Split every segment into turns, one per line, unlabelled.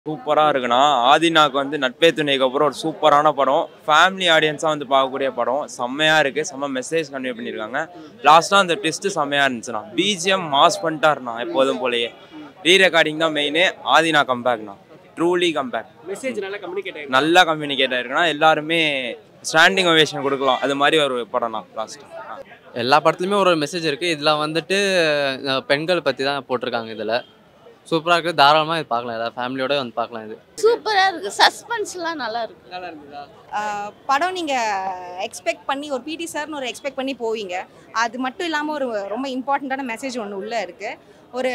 சூப்பராக இருக்குண்ணா ஆதினாக்கு வந்து நட்பே துணைக்கு அப்புறம் ஒரு சூப்பரான படம் ஃபேமிலி ஆடியன்ஸாக வந்து பார்க்கக்கூடிய படம் செம்மையாக இருக்குது செம்ம மெசேஜ் கன்வே பண்ணியிருக்காங்க லாஸ்ட்டாக அந்த ட்விஸ்ட்டு செம்மையாக இருந்துச்சுண்ணா பிஜிஎம் மாஸ் பண்ணிட்டாருண்ணா எப்போதும் போலயே ரீ ரெக்கார்டிங் தான் மெயினு ஆதினா கம்பேக்ண்ணா ட்ரூலி கம்பேக்
மெசேஜ் நல்லா கம்யூனிகேட் ஆயிருக்கு
நல்லா கம்யூனிகேட் ஆயிருக்குன்னா எல்லாருமே ஸ்டாண்டிங் ஒவேஷன் கொடுக்கலாம் அது மாதிரி ஒரு படம்ண்ணா லாஸ்ட்
எல்லா படத்துலையுமே ஒரு மெசேஜ் இருக்குது இதில் வந்துட்டு அஹ், பெண்கள் பற்றி தான் போட்டிருக்காங்க இதில் சூப்பராக இருக்குது தாராளமாக இது பார்க்கலாம் எல்லா ஃபேமிலியோட வந்து பார்க்கலாம் இது
சூப்பரா இருக்கு சஸ்பென்ஸ்லாம் நல்லா இருக்கு
நல்லா இருந்ததா
ஆஹ் படம் நீங்கள் எக்ஸ்பெக்ட் பண்ணி ஒரு பிடி சார்னு ஒரு எக்ஸ்பெக்ட் பண்ணி போவீங்க அது மட்டும் இல்லாமல் ஒரு ரொம்ப இம்பார்ட்டண்ட்டான மெசேஜ் ஒன்று உள்ளே இருக்குது ஒரு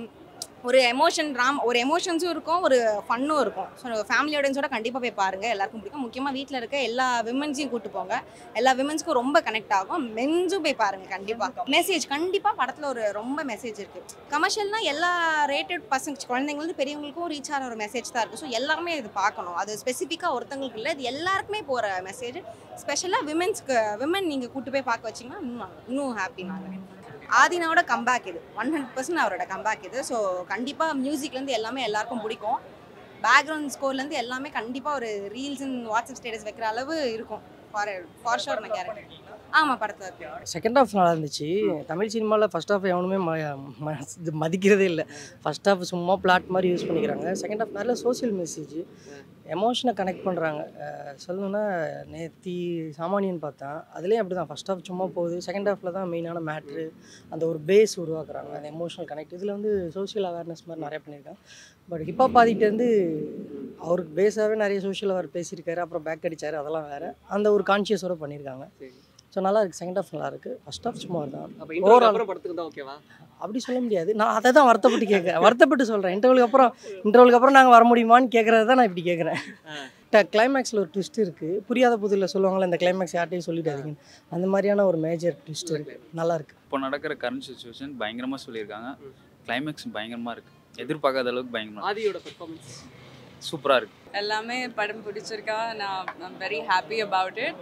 ஒரு எமோஷன் ட்ராம் ஒரு எமோஷன்ஸும் இருக்கும் ஒரு ஃபன்னும் இருக்கும் ஸோ ஃபேமிலி ஆடியன்ஸோட கண்டிப்பாக போய் பாருங்கள் எல்லாருக்கும் பிடிக்கும் முக்கியமாக வீட்டில் இருக்க எல்லா விமன்ஸையும் கூட்டு போங்க எல்லா விமன்ஸ்க்கும் ரொம்ப கனெக்ட் ஆகும் மென்ஸும் போய் பாருங்கள் கண்டிப்பாக மெசேஜ் கண்டிப்பாக படத்தில் ஒரு ரொம்ப மெசேஜ் இருக்குது கமர்ஷியல்னா எல்லா ரேட்டட் பசங்க குழந்தைங்களுக்கு பெரியவங்களுக்கும் ரீச் ஆகிற ஒரு மெசேஜ் தான் இருக்குது ஸோ எல்லாருமே இது பார்க்கணும் அது ஸ்பெசிஃபிக்காக ஒருத்தங்களுக்கு இல்லை இது எல்லாருக்குமே போகிற மெசேஜ் ஸ்பெஷலாக விமென்ஸ்க்கு விமன் நீங்கள் கூட்டு போய் பார்க்க வச்சிங்கன்னா இன்னும் இன்னும் ஹாப்பி நாங்கள் ஆதினாவோட கம்பேக் இது ஒன் ஹண்ட்ரட் பர்சன்ட் அவரோட கம்பேக் இது ஸோ கண்டிப்பாக மியூசிக்லேருந்து எல்லாமே எல்லாருக்கும் பிடிக்கும் பேக்ரவுண்ட் ஸ்கோர்லேருந்து எல்லாமே கண்டிப்பாக ஒரு ரீல்ஸ் அண்ட் வாட்ஸ்அப் ஸ்டேட்டஸ் வைக்கிற அளவு இருக்கும் ஃபார் ஃபார் ஷோர் நான் கேரக்டர் ஆமாம் படத்தில் இருக்கு
செகண்ட் ஹாஃப் நல்லா இருந்துச்சு தமிழ் சினிமாவில் ஃபஸ்ட் ஹாஃப் எவனுமே ம ம- இது மதிக்கிறதே இல்லை ஃபஸ்ட் ஹாஃப் சும்மா பிளாட் மாதிரி யூஸ் பண்ணிக்கிறாங்க செகண்ட் ஹாஃப் நல்ல சோஷியல் மெசேஜ் எமோஷனை கனெக்ட் பண்ணுறாங்க சொல்லணுன்னா நேத்தி சாமானியன் பார்த்தேன் அதுலேயும் அப்படி தான் ஃபஸ்ட் ஹாஃப் சும்மா போகுது செகண்ட் ஹாஃபில் தான் மெயினான மேட்ரு அந்த ஒரு பேஸ் உருவாக்குறாங்க அந்த எமோஷனல் கனெக்ட் இதில் வந்து சோஷியல் அவேர்னஸ் மாதிரி நிறைய பண்ணியிருக்காங்க பட் ஹிப்ஹாப் பாதிட்டு வந்து அவருக்கு பேஸாகவே நிறைய சோஷியல் அவர் பேசியிருக்காரு அப்புறம் பேக் அடிச்சாரு அதெல்லாம் வேறு அந்த ஒரு கான்ஷியஸோட பண்ணியிருக்காங்க ஸோ நல்லா இருக்கு செகண்ட் ஹாஃப் நல்லா இருக்கு ஃபர்ஸ்ட் ஹாஃப் சும்மா தான்
அப்ப இன்டர்வல்
Overall-
அப்புறம் படத்துக்கு தான் ஓகேவா
அப்படி சொல்ல முடியாது நான் அதை தான் வருத்தப்பட்டு கேட்குறேன் வருத்தப்பட்டு சொல்கிறேன் இன்டர்வலுக்கு அப்புறம் இன்டர்வலுக்கு அப்புறம் நாங்கள் வர முடியுமான்னு கேட்குறது தான் நான் இப்படி கேட்குறேன் கிளைமேக்ஸில் ஒரு ட்விஸ்ட் இருக்குது புரியாத புதில் சொல்லுவாங்கள்ல இந்த கிளைமேக்ஸ் யார்ட்டையும் சொல்லிடாதீங்க அந்த மாதிரியான ஒரு மேஜர் ட்விஸ்ட் இருக்குது நல்லா இருக்கு
இப்போ நடக்கிற கரண்ட் சுச்சுவேஷன் பயங்கரமாக சொல்லியிருக்காங்க கிளைமேக்ஸ் பயங்கரமாக இருக்குது எதிர்பார்க்காத அளவுக்கு பயங்கரமாக
ஆதியோட பெர்ஃபார்மன்ஸ்
சூப்பராக இருக்குது
எல்லாமே படம் பிடிச்சிருக்கா நான் I'm very happy about it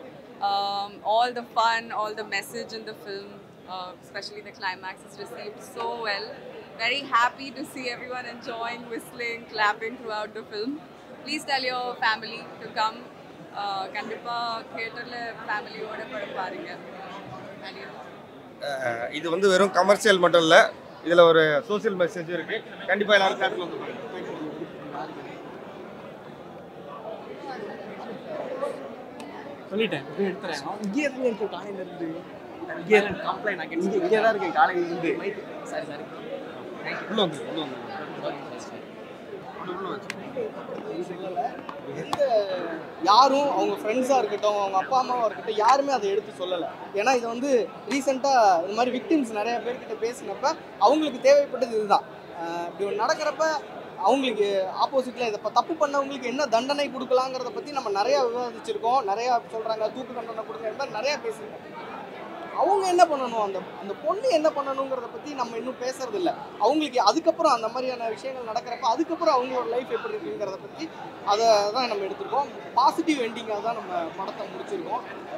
all the fun all the message in the film especially the climax is received so well very happy to see everyone enjoying whistling clapping throughout the film please tell your family to come uh, கண்டிப்பா தியேட்டர்ல ஃபேமிலியோட படம் பாருங்க And you-
அஹ் இது வந்து வெறும் commercial மட்டும் இல்லை இதில் ஒரு சோஷியல் மெசேஜ் இருக்கு கண்டிப்பாக எல்லாரும் தேட்டரில் வந்து பாருங்க.
சொல்லிட்டேன் இப்ப எடுத்துறேன் இங்கே தான் இருக்கு காலையில இருந்து இங்கே கம்ப்ளைண்ட் அகைன்ஸ்ட் இங்கே இங்கே தான் இருக்கு காலையில இருந்து சரி சரி
உள்ள வந்து உள்ள வந்து உள்ள வச்சு
எந்த யாரும் அவங்க ஃப்ரெண்ட்ஸாக இருக்கட்டும் அவங்க அப்பா அம்மாவாக இருக்கட்டும் யாருமே அதை எடுத்து சொல்லலை ஏன்னா இது வந்து ரீசெண்டாக இந்த மாதிரி விக்டிம்ஸ் நிறைய பேர்கிட்ட பேசினப்ப அவங்களுக்கு தேவைப்பட்டது இதுதான் ஆஹ் இப்படி ஒன்று நடக்கிறப்ப அவங்களுக்கு ஆப்போசிட்டில் இதை இப்போ தப்பு பண்ணவங்களுக்கு என்ன தண்டனை கொடுக்கலாங்கிறத பற்றி நம்ம நிறையா விவாதிச்சிருக்கோம் நிறையா சொல்கிறாங்க தூக்கு தண்டனை கொடுங்க இந்த மாதிரி நிறையா பேசியிருக்கோம் அவங்க என்ன பண்ணணும் அந்த அந்த பொண்ணு என்ன பண்ணணுங்கிறத பற்றி நம்ம இன்னும் பேசுறது இல்ல அவங்களுக்கு அதுக்கப்புறம் அந்த மாதிரியான விஷயங்கள் நடக்கிறப்ப அதுக்கப்புறம் அவங்களோட லைஃப் எப்படி இருக்குங்கிறத பற்றி அதை தான் நம்ம எடுத்திருக்கோம் பாசிட்டிவ் எண்டிங்காக தான் நம்ம படத்தை முடிச்சிருக்கோம்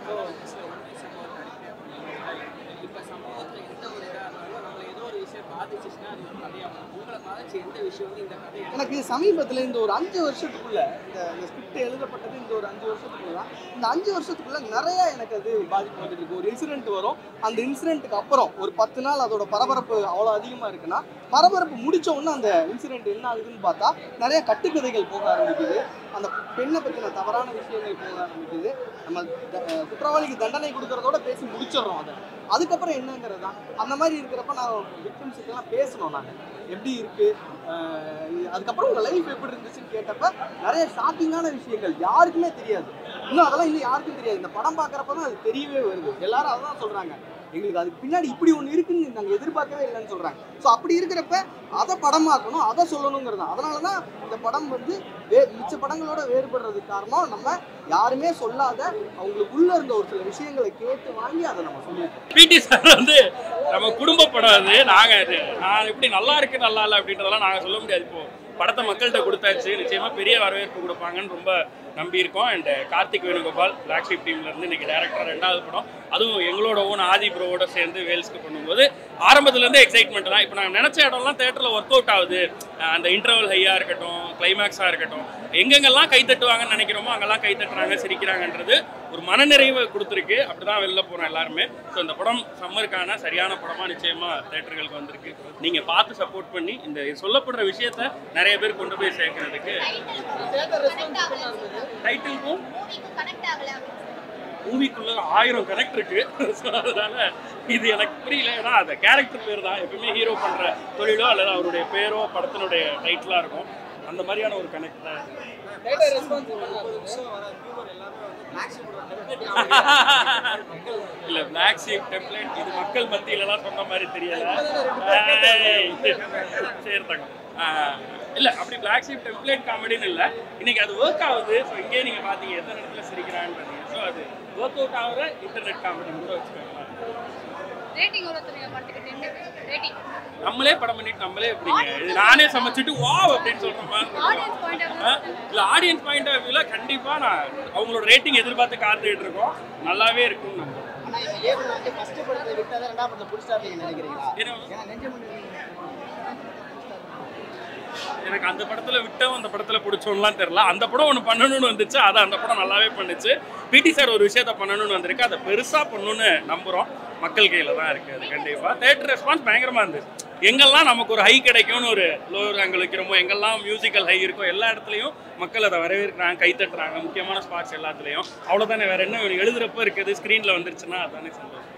இப்ப சமூகத்துல எந்த ஒரு இதா இருந்தாலும் நம்மள ஏதோ ஒரு விஷயம் பாதிச்சுச்சுன்னா அது ஒரு கதையா மாறும். உங்களை பாதிச்சு எந்த விஷயம் வந்து இந்த கதையை
எனக்கு சமீபத்தில் இந்த ஒரு அஞ்சு வருஷத்துக்குள்ள இந்த இந்த ஸ்கிரிப்ட் எழுதப்பட்டது இந்த ஒரு அஞ்சு வருஷத்துக்குள்ள தான் இந்த அஞ்சு வருஷத்துக்குள்ள நிறைய எனக்கு அது பாதிப்பு வந்துட்டு இருக்கு ஒரு இன்சிடென்ட் வரும் அந்த இன்சிடென்ட்டுக்கு அப்புறம் ஒரு பத்து நாள் அதோட பரபரப்பு அவ்வளோ அதிகமாக இருக்குன்னா பரபரப்பு முடிச்ச உடனே அந்த இன்சிடென்ட் என்ன ஆகுதுன்னு பார்த்தா நிறைய கட்டுக்கதைகள் போக ஆரம்பிக்குது அந்த பெண்ணை பற்றின தவறான விஷயங்கள் போக ஆரம்பிக்குது நம்ம த- குற்றவாளிக்கு தண்டனை கொடுக்கறதோட பேசி முடிச்சிடுறோம் அதை அதுக்கப்புறம் என்னங்கிறது தான் அந்த மாதிரி இருக்கிறப்ப நான் விக்டிம்ஸுக்கெல்லாம் பேசணும் நாங்கள் எப்படி இருக்கு ஆஹ் இது- அதுக்கப்புறம் உங்க லைஃப் எப்படி இருந்துச்சுன்னு கேட்டப்ப நிறைய ஷாக்கிங்கான விஷயங்கள் யாருக்குமே தெரியாது இன்னும் அதெல்லாம் இன்னும் யாருக்கும் தெரியாது இந்த படம் பார்க்குறப்ப தான் அது தெரியவே வருது எல்லாரும் அதான் சொல்றாங்க எங்களுக்கு அதுக்கு பின்னாடி இப்படி ஒன்று இருக்குன்னு நாங்கள் எதிர்பார்க்கவே இல்லைன்னு சொல்றாங்க ஸோ அப்படி இருக்கிறப்ப அதை படமாக்கணும் அதை சொல்லணுங்கிறது தான் அதனால தான் இந்த படம் வந்து வே மிச்ச படங்களோட வேறுபடுறதுக்கு காரணம் நம்ம யாருமே சொல்லாத அவங்களுக்குள்ள இருந்த ஒரு சில விஷயங்களை கேட்டு வாங்கி அதை நம்ம சொல்லியிருக்கோம்
பிடி சார் வந்து நம்ம குடும்ப படம் அது நாங்க அது நான் எப்படி நல்லா இருக்கு நல்லா இல்லை அப்படின்றதெல்லாம் நாங்க சொல்ல முடியாது இப்போ படத்தை மக்கள்கிட்ட கொடுத்தாச்சு நிச்சயமா பெரிய வரவேற்பு கொடுப்பாங்கன்னு ரொம்ப நம்பி இருக்கோம் and Karthik Venugopal black sheep டீம்ல இருந்து இன்னைக்கு டேரக்டர் ரெண்டாவது படம் அதுவும் எங்களோட ஓன் ஆதி ப்ரோவோட சேர்ந்து வேல்ஸ்க்கு பண்ணும்போது ஆரம்பத்துல இருந்தே எக்ஸைட்மெண்ட் தான் இப்போ நாங்கள் நினைச்ச இடம்லாம் தேட்டரில் ஒர்க் அவுட் ஆகுது அஹ் அந்த இன்டர்வல் ஹையா இருக்கட்டும் கிளைமேக்ஸாக இருக்கட்டும் எங்கெங்கெல்லாம் கை தட்டுவாங்கன்னு நினைக்கிறோமோ அங்கெல்லாம் கை தட்டுறாங்க சிரிக்கிறாங்கன்றது ஒரு மனநிறைவை கொடுத்துருக்கு அப்படிதான் வெளில போறோம் எல்லாருமே ஸோ இந்த படம் சம்மருக்கான சரியான படமா நிச்சயமா தேட்டர்களுக்கு வந்திருக்கு நீங்க பார்த்து சப்போர்ட் பண்ணி இந்த சொல்லப்படுற விஷயத்த நிறைய பேர் கொண்டு போய் சேர்க்கறதுக்கு டைட்டிலுக்கும் மூவிக்குள்ள ஆயிரம் கனெக்ட் இருக்கு So, அதனால இது எனக்கு புரியல ஏன்னா அந்த கேரக்டர் பேர் தான் எப்பவுமே ஹீரோ பண்ற தொழிலோ அல்லது அவருடைய பேரோ படத்தினுடைய டைட்டிலா இருக்கும் அந்த மாதிரியான ஒரு கனெக்ட் தான்
தேட்டர் ரெஸ்பான்ஸ்
இல்ல பிளாக் ஷீப் டெம்ப்ளேட் இது மக்கள் மத்தியிலலாம் சொன்ன மாதிரி தெரியல ஏய், சரி தங்கம் ஆஹ், இல்ல அப்படி பிளாக் ஷீப் டெம்ப்ளேட் காமெடின்னு இல்ல இன்னைக்கு அது ஒர்க் ஆகுது ஸோ இங்கே நீங்க பாத்தீங்க எத்தனை இடத்துல சிரிக்கிறான்னு ஸோ அது ஒர்க் அவுட் ஆகுற இன்டர்நெட் காமெடி கூட வச்சுக்கோங்களேன்
ரேட்டிங் எவ்வளோ தருவீங்க படத்துக்கு ரேட்டிங்
நம்மளே படம் பண்ணிட்டு நம்மளே எப்படிங்க இது நானே சமைச்சிட்டு வாவ் அப்படின்னு சொல்ற மாதிரி
ஆடியன்ஸ் பாயிண்ட் ஆஃப்
ஆ, இல்ல ஆடியன்ஸ் பாயிண்ட் ஆஃப் வியூல கண்டிப்பா நான் அவங்களோட ரேட்டிங் எதிர்பார்த்து காத்துட்டு இருக்கோம் நல்லாவே இருக்கும் நம்புறோம்
ஆனா இந்த ஏப்ரல் வந்து ஃபர்ஸ்ட் படத்தை விட்டதை ரெண்டாம் படத்தை பிடிச்சா நீங்க நினைக்கிறீங்களா
ஏன்னா-
ஏன்னா நெஞ்சம்
எனக்கு அந்த படத்துல விட்டோம் அந்த படத்துல பிடிச்சோம்லாம் தெரியல அந்த படம் ஒன்று பண்ணணும்னு வந்துச்சு அதை அந்த படம் நல்லாவே பண்ணுச்சு பிடி சார் ஒரு விஷயத்த பண்ணணும்னு வந்திருக்கு அதை பெருசா பண்ணணும்னு நம்புறோம் மக்கள் கையில தான் இருக்கு அது கண்டிப்பா தேட்டர் ரெஸ்பான்ஸ் பயங்கரமா இருந்துச்சு எங்கெல்லாம் நமக்கு ஒரு ஹை கிடைக்கும்னு ஒரு லோவர் அங்கே வைக்கிறோமோ எங்கெல்லாம் மியூசிக்கல் ஹை இருக்கோ எல்லா இடத்துலையும் மக்கள் அதை வரவேற்கிறாங்க கை தட்டுறாங்க முக்கியமான ஸ்பாட்ஸ் எல்லாத்துலேயும் அவ்வளோதானே வேற என்ன வேணும்? எழுதுறப்ப இருக்குது ஸ்க்ரீனில் வந்துருச்சுன்னா அதானே சந்தோஷம்